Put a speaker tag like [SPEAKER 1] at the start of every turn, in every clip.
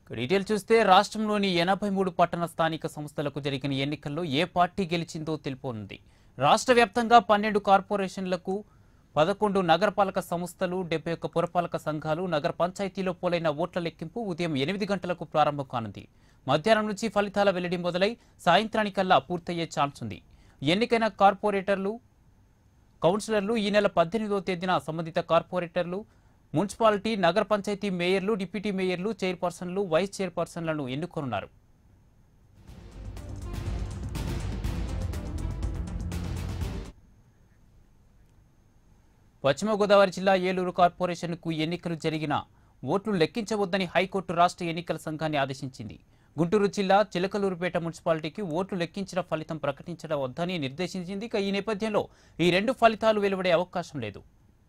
[SPEAKER 1] detail చూస్తే రాష్ట్రంలోని ఎనభై మూడు పట్టణ స్థానిక సంస్థలకు జరిగిన ఎన్నికల్లో ఏ పార్టీ గెలిచిందో తెలిపోనుంది రాష్ట్ర వ్యాప్తంగా పన్నెండు కార్పొరేషన్లకు పదకొండు నగరపాలక సంస్థలు డెబ్బై ఒక్క పురపాలక సంఘాలు నగర పంచాయతీలో పోలైన ఓట్ల లెక్కింపు ఉదయం ఎనిమిది గంటలకు ప్రారంభం కానుంది మధ్యాహ్నం నుంచి ఫలితాల వెల్లడి మొదలై సాయంత్రానికల్లా పూర్తయ్యే ఛాన్స్ ఉంది ఎన్నికైన కార్పొరేటర్లు కౌన్సిలర్లు ఈ నెల పద్దెనిమిదో తేదీన సంబంధిత కార్పొరేటర్లు మున్సిపాలిటీ నగర పంచాయతీ మేయర్లు డిప్యూటీ మేయర్లు చైర్పర్సన్లు వైస్ చైర్పర్సన్లను ఎన్నుకోనున్నారు పశ్చిమ గోదావరి జిల్లా ఏలూరు కార్పొరేషన్కు ఎన్నికలు జరిగిన ఓట్లు లెక్కించవద్దని హైకోర్టు రాష్ట్ర ఎన్నికల సంఘాన్ని ఆదేశించింది గుంటూరు జిల్లా చిలకలూరుపేట మున్సిపాలిటీకి ఓట్లు లెక్కించిన ఫలితం ప్రకటించడం వద్దని నిర్దేశించింది ఇక ఈ నేపథ్యంలో ఈ రెండు ఫలితాలు వెలువడే అవకాశం లేదు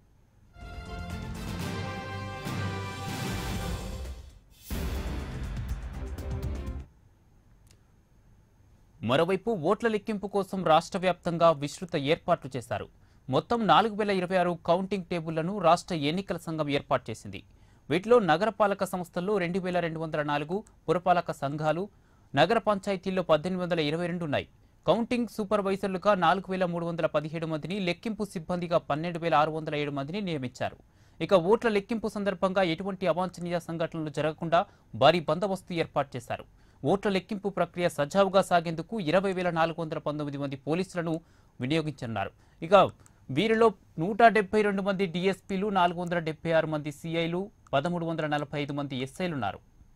[SPEAKER 1] మరోవైపు ఓట్ల లెక్కింపు కోసం రాష్ట్ర వ్యాప్తంగా విస్తృత ఏర్పాట్లు చేశారు మొత్తం నాలుగు వేల ఇరవై ఆరు కౌంటింగ్ టేబుళ్లను రాష్ట్ర ఎన్నికల సంఘం ఏర్పాటు చేసింది వీటిలో నగరపాలక సంస్థల్లో రెండు వేల రెండు వందల నాలుగు పురపాలక సంఘాలు నగర పంచాయతీల్లో పద్దెనిమిది వందల ఇరవై రెండు ఉన్నాయి కౌంటింగ్ సూపర్వైజర్లుగా నాలుగు వేల మూడు వందల పదిహేడు మందిని లెక్కింపు సిబ్బందిగా పన్నెండు వేల ఆరు వందల ఏడు మందిని నియమించారు ఇక ఓట్ల లెక్కింపు సందర్భంగా ఎటువంటి అవాంఛనీయ సంఘటనలు జరగకుండా భారీ బందోబస్తు ఏర్పాటు చేశారు ఓట్ల లెక్కింపు ప్రక్రియ సజావుగా సాగేందుకు ఇరవై వేల నాలుగు వందల పంతొమ్మిది మంది పోలీసులను వినియోగించనున్నారు ఇక వీరిలో నూట డెబ్బై రెండు మంది డిఎస్పీలు నాలుగు వందల డెబ్బై ఆరు మంది సిఐలు పదమూడు వందల నలభై ఐదు మంది ఎస్ఐలు ఉన్నారు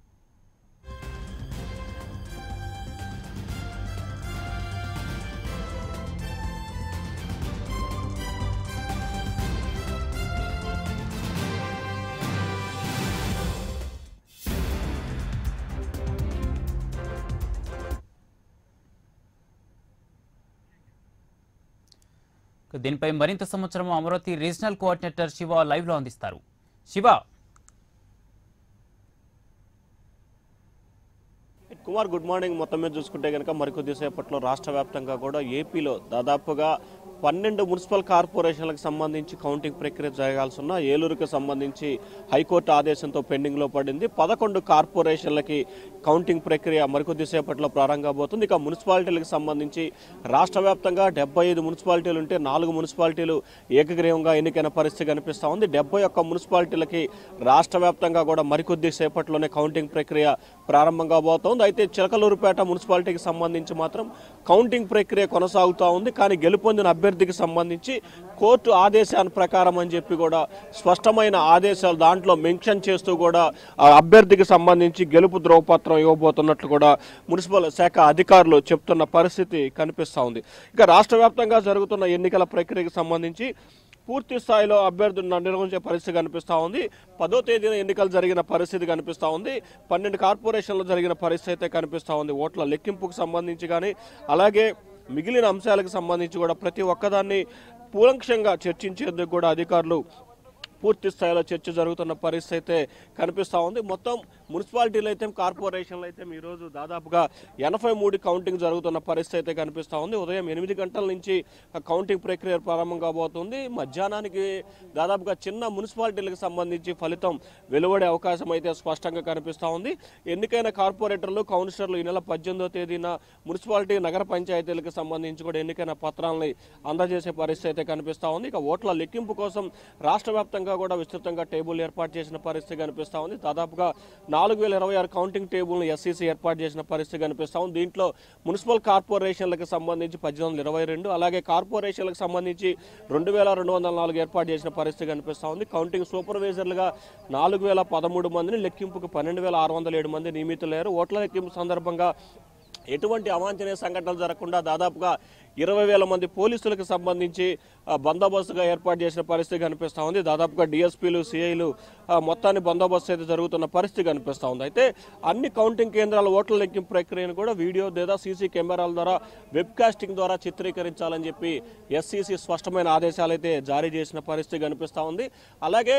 [SPEAKER 1] ఇక దీనిపై మరింత సంవత్సరం Amaravati regional coordinator Siva live లో అందిస్తారు శివ
[SPEAKER 2] కుమార్ గుడ్ మార్నింగ్ మొత్తం మీద చూసుకుంటే కనుక మరికొద్దిసేపట్లో రాష్ట్ర వ్యాప్తంగా కూడా ఏపీలో దాదాపుగా పన్నెండు మున్సిపల్ కార్పొరేషన్లకు సంబంధించి కౌంటింగ్ ప్రక్రియ జరగాల్సి ఉన్న ఏలూరుకు సంబంధించి హైకోర్టు ఆదేశంతో పెండింగ్లో పడింది పదకొండు కార్పొరేషన్లకి కౌంటింగ్ ప్రక్రియ మరికొద్దిసేపట్లో ప్రారంభం కాబోతుంది ఇక మున్సిపాలిటీలకు సంబంధించి రాష్ట్ర వ్యాప్తంగా డెబ్బై ఐదు మున్సిపాలిటీలు ఉంటే నాలుగు మున్సిపాలిటీలు ఏకగ్రీవంగా ఎన్నికైన పరిస్థితి కనిపిస్తూ ఉంది డెబ్బై ఒక్క మున్సిపాలిటీలకి రాష్ట్ర వ్యాప్తంగా కూడా మరికొద్ది సేపట్లోనే కౌంటింగ్ ప్రక్రియ ప్రారంభం కాబోతోంది అయితే చిలకలూరుపేట మున్సిపాలిటీకి సంబంధించి మాత్రం కౌంటింగ్ ప్రక్రియ కొనసాగుతూ ఉంది కానీ గెలుపొందిన అభ్యర్థికి సంబంధించి కోర్టు ఆదేశాల ప్రకారం అని చెప్పి కూడా స్పష్టమైన ఆదేశాలు దాంట్లో మెన్షన్ చేస్తూ కూడా ఆ అభ్యర్థికి సంబంధించి గెలుపు ధ్రువపత్రం ఇవ్వబోతున్నట్లు కూడా మున్సిపల్ శాఖ అధికారులు చెప్తున్న పరిస్థితి కనిపిస్తూ ఉంది ఇక రాష్ట్ర వ్యాప్తంగా జరుగుతున్న ఎన్నికల ప్రక్రియకు సంబంధించి పూర్తి స్థాయిలో అభ్యర్థులను నిర్వహించే పరిస్థితి కనిపిస్తూ ఉంది పదో తేదీన ఎన్నికలు జరిగిన పరిస్థితి కనిపిస్తూ ఉంది పన్నెండు కార్పొరేషన్లు జరిగిన పరిస్థితి అయితే కనిపిస్తూ ఉంది ఓట్ల లెక్కింపుకు సంబంధించి కానీ అలాగే మిగిలిన అంశాలకు సంబంధించి కూడా ప్రతి ఒక్కదాన్ని కూలంక్షంగా చర్చించేందుకు కూడా అధికారులు పూర్తి స్థాయిలో చర్చ జరుగుతున్న పరిస్థితి అయితే కనిపిస్తూ ఉంది మొత్తం మున్సిపాలిటీలు అయితే కార్పొరేషన్లు అయితే ఈరోజు దాదాపుగా ఎనభై మూడు కౌంటింగ్ జరుగుతున్న పరిస్థితి అయితే కనిపిస్తూ ఉంది ఉదయం ఎనిమిది గంటల నుంచి ఆ కౌంటింగ్ ప్రక్రియ ప్రారంభం కాబోతుంది మధ్యాహ్నానికి దాదాపుగా చిన్న మున్సిపాలిటీలకు సంబంధించి ఫలితం వెలువడే అవకాశం అయితే స్పష్టంగా కనిపిస్తూ ఉంది ఎన్నికైన కార్పొరేటర్లు కౌన్సిలర్లు ఈ నెల పద్దెనిమిదో తేదీన మున్సిపాలిటీ నగర పంచాయతీలకు సంబంధించి కూడా ఎన్నికైన పత్రాలని అందజేసే పరిస్థితి అయితే కనిపిస్తూ ఉంది ఇక ఓట్ల లెక్కింపు కోసం రాష్ట్ర వ్యాప్తంగా కూడా విస్తృతంగా టేబుల్ ఏర్పాటు చేసిన పరిస్థితి కనిపిస్తూ ఉంది దాదాపుగా నాలుగు వేల ఇరవై ఆరు కౌంటింగ్ టేబుల్ను ఎస్సీసీ ఏర్పాటు చేసిన పరిస్థితి కనిపిస్తూ ఉంది దీంట్లో మున్సిపల్ కార్పొరేషన్లకు సంబంధించి పద్దెనిమిది వందల ఇరవై రెండు అలాగే కార్పొరేషన్లకు సంబంధించి రెండు వేల రెండు వందల నాలుగు ఏర్పాటు చేసిన పరిస్థితి కనిపిస్తూ ఉంది కౌంటింగ్ సూపర్వైజర్లుగా నాలుగు వేల పదమూడు మందిని లెక్కింపుకు పన్నెండు వేల ఆరు వందల ఏడు మంది నియమితులయ్యారు ఓట్ల లెక్కింపు సందర్భంగా ఎటువంటి అవాంఛనీయ సంఘటనలు జరగకుండా దాదాపుగా ఇరవై వేల మంది పోలీసులకు సంబంధించి ఆ, బందోబస్తుగా ఏర్పాటు చేసిన పరిస్థితి కనిపిస్తూ ఉంది దాదాపుగా డిఎస్పీలు సిఐలు మొత్తాన్ని బందోబస్తు అయితే జరుగుతున్న పరిస్థితి కనిపిస్తూ ఉంది అయితే అన్ని కౌంటింగ్ కేంద్రాల ఓట్ల లెక్కింపు ప్రక్రియను కూడా వీడియో లేదా సీసీ కెమెరాల ద్వారా వెబ్ కాస్టింగ్ ద్వారా చిత్రీకరించాలని చెప్పి ఎస్సీసీ స్పష్టమైన ఆదేశాలు అయితే జారీ చేసిన పరిస్థితి కనిపిస్తూ ఉంది అలాగే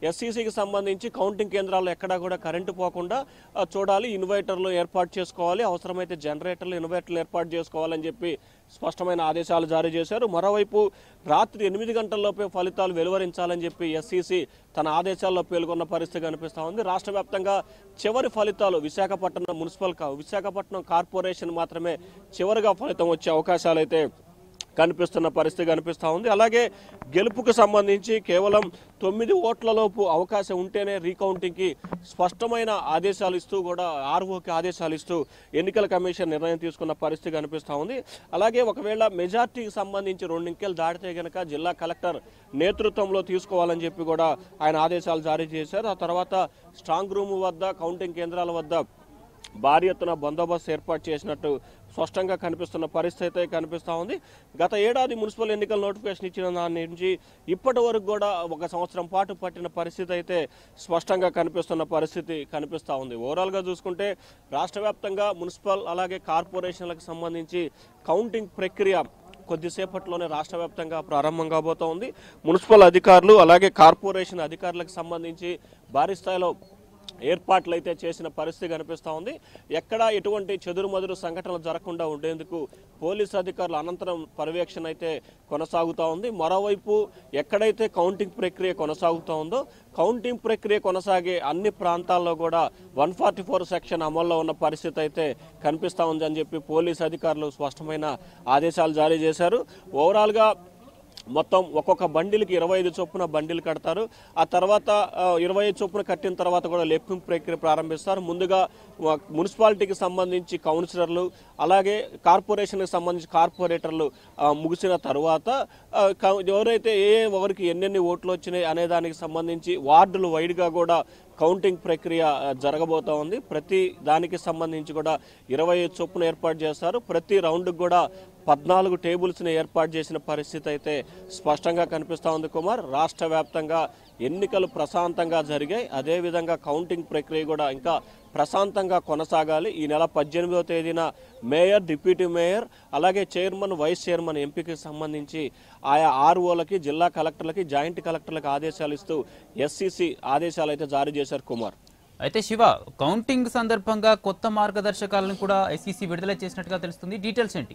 [SPEAKER 2] ఎస్సీసీకి సంబంధించి కౌంటింగ్ కేంద్రాల్లో ఎక్కడా కూడా కరెంటు పోకుండా ఆ, చూడాలి ఇన్వర్టర్లు ఏర్పాటు చేసుకోవాలి అవసరమైతే జనరేటర్లు ఇన్వర్టర్లు ఏర్పాటు చేసుకోవాలని చెప్పి స్పష్టమైన ఆదేశాలు జారీ చేశారు మరోవైపు రాత్రి ఎనిమిది గంటల్లోపే ఫలితాలు వెలువరించాలని చెప్పి ఎస్సీసీ తన ఆదేశాల్లో పేర్కొన్న పరిస్థితి కనిపిస్తూ ఉంది రాష్ట్ర వ్యాప్తంగా చివరి ఫలితాలు విశాఖపట్నం మున్సిపల్ కా- విశాఖపట్నం కార్పొరేషన్ మాత్రమే చివరిగా ఫలితం వచ్చే అవకాశాలు అయితే కనిపిస్తున్న పరిస్థితి కనిపిస్తూ ఉంది అలాగే గెలుపుకు సంబంధించి కేవలం తొమ్మిది ఓట్లలోపు అవకాశం ఉంటేనే రీకౌంటింగ్కి స్పష్టమైన ఆదేశాలు ఇస్తూ కూడా ఆర్ఓకి ఆదేశాలు ఇస్తూ ఎన్నికల కమిషన్ నిర్ణయం తీసుకున్న పరిస్థితి కనిపిస్తూ ఉంది అలాగే ఒకవేళ మెజార్టీకి సంబంధించి రెండు అంకెలు దాటితే గనక జిల్లా కలెక్టర్ నేతృత్వంలో తీసుకోవాలని చెప్పి కూడా ఆయన ఆదేశాలు జారీ చేశారు ఆ తర్వాత స్ట్రాంగ్ రూమ్ వద్ద కౌంటింగ్ కేంద్రాల వద్ద భారీ ఎత్తున బందోబస్తు ఏర్పాటు చేసినట్టు స్పష్టంగా కనిపిస్తున్న పరిస్థితి అయితే కనిపిస్తూ ఉంది గత ఏడాది మున్సిపల్ ఎన్నికల నోటిఫికేషన్ ఇచ్చిన దాని నుంచి ఇప్పటి వరకు కూడా ఒక సంవత్సరం పాటు పట్టిన పరిస్థితి అయితే స్పష్టంగా కనిపిస్తున్న పరిస్థితి కనిపిస్తూ ఉంది ఓవరాల్గా చూసుకుంటే రాష్ట్ర వ్యాప్తంగా మున్సిపల్ అలాగే కార్పొరేషన్లకు సంబంధించి కౌంటింగ్ ప్రక్రియ కొద్దిసేపట్లోనే రాష్ట్ర వ్యాప్తంగా ప్రారంభం కాబోతోంది మున్సిపల్ అధికారులు అలాగే కార్పొరేషన్ అధికారులకు సంబంధించి భారీ స్థాయిలో ఏర్పాట్లు అయితే చేసిన పరిస్థితి కనిపిస్తూ ఉంది ఎక్కడా ఎటువంటి చెదురుమదురు సంఘటనలు జరగకుండా ఉండేందుకు పోలీసు అధికారులు అనంతరం పర్యవేక్షణ అయితే కొనసాగుతూ ఉంది మరోవైపు ఎక్కడైతే కౌంటింగ్ ప్రక్రియ కొనసాగుతూ ఉందో కౌంటింగ్ ప్రక్రియ కొనసాగే అన్ని ప్రాంతాల్లో కూడా వన్ ఫార్టీ ఫోర్ సెక్షన్ అమల్లో ఉన్న పరిస్థితి అయితే కనిపిస్తూ ఉంది అని చెప్పి పోలీసు అధికారులు స్పష్టమైన ఆదేశాలు జారీ చేశారు ఓవరాల్గా మొత్తం ఒక్కొక్క బండిల్కి ఇరవై ఐదు చొప్పున బండిలు కడతారు ఆ తర్వాత ఆ, ఇరవై ఐదు చొప్పున కట్టిన తర్వాత కూడా లెప్పింగ్ ప్రక్రియ ప్రారంభిస్తారు ముందుగా వ- మున్సిపాలిటీకి సంబంధించి కౌన్సిలర్లు అలాగే కార్పొరేషన్కి సంబంధించి కార్పొరేటర్లు ఆ, ముగిసిన తర్వాత ఆ, క- ఎవరైతే ఏ ఏ ఎవరికి ఎన్నెన్ని ఓట్లు వచ్చినాయి అనే దానికి సంబంధించి వార్డులు వైడ్గా కూడా కౌంటింగ్ ప్రక్రియ ఆ, జరగబోతా ఉంది ప్రతి దానికి సంబంధించి కూడా ఇరవై ఐదు చొప్పున ఏర్పాటు చేస్తారు ప్రతి రౌండ్కి కూడా పద్నాలుగు టేబుల్స్ని ఏర్పాటు చేసిన పరిస్థితి అయితే స్పష్టంగా కనిపిస్తూ ఉంది కుమార్ రాష్ట్ర వ్యాప్తంగా ఎన్నికలు ప్రశాంతంగా జరిగాయి అదేవిధంగా కౌంటింగ్ ప్రక్రియ కూడా ఇంకా ప్రశాంతంగా కొనసాగాలి ఈ నెల పద్దెనిమిదవ తేదీన మేయర్ డిప్యూటీ మేయర్ అలాగే చైర్మన్ వైస్ చైర్మన్ ఎంపీకి సంబంధించి ఆయా ఆర్ఓలకి జిల్లా కలెక్టర్లకి జాయింట్ కలెక్టర్లకు ఆదేశాలు ఇస్తూ ఎస్సీసీ ఆదేశాలు అయితే జారీ చేశారు కుమార్
[SPEAKER 1] అయితే శివ కౌంటింగ్ సందర్భంగా కొత్త మార్గదర్శకాలను కూడా ఎస్ఈసి విడుదల చేసినట్టుగా తెలుస్తుంది డీటెయిల్స్ ఏంటి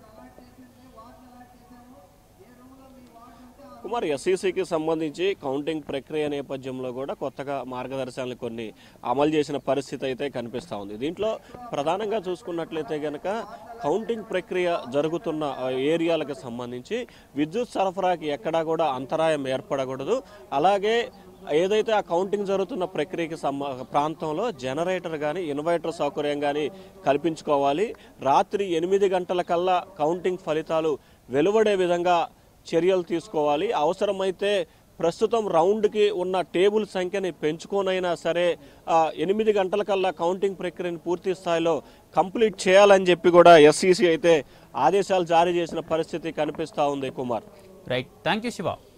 [SPEAKER 2] కుమార్ ఎస్ఈసికి సంబంధించి కౌంటింగ్ ప్రక్రియ నేపథ్యంలో కూడా కొత్తగా మార్గదర్శకాలు కొన్ని అమలు చేసిన పరిస్థితి అయితే కనిపిస్తూ ఉంది దీంట్లో ప్రధానంగా చూసుకున్నట్లయితే గనక కౌంటింగ్ ప్రక్రియ జరుగుతున్న ఆ, ఏరియాలకు సంబంధించి విద్యుత్ సరఫరాకి ఎక్కడా కూడా అంతరాయం ఏర్పడకూడదు అలాగే ఏదైతే ఆ కౌంటింగ్ జరుగుతున్న ప్రక్రియకి సంబ ప్రాంతంలో జనరేటర్ కానీ ఇన్వర్టర్ సౌకర్యం కానీ కల్పించుకోవాలి రాత్రి ఎనిమిది గంటల కల్లా కౌంటింగ్ ఫలితాలు వెలువడే విధంగా చర్యలు తీసుకోవాలి అవసరమైతే ప్రస్తుతం రౌండ్కి ఉన్న టేబుల్ సంఖ్యని పెంచుకోనైనా సరే ఆ, ఎనిమిది గంటల కల్లా కౌంటింగ్ ప్రక్రియను పూర్తి స్థాయిలో కంప్లీట్ చేయాలని చెప్పి కూడా ఎస్సీసీ అయితే ఆదేశాలు జారీ చేసిన పరిస్థితి కనిపిస్తూ ఉంది Kumar
[SPEAKER 1] right thank you Shiva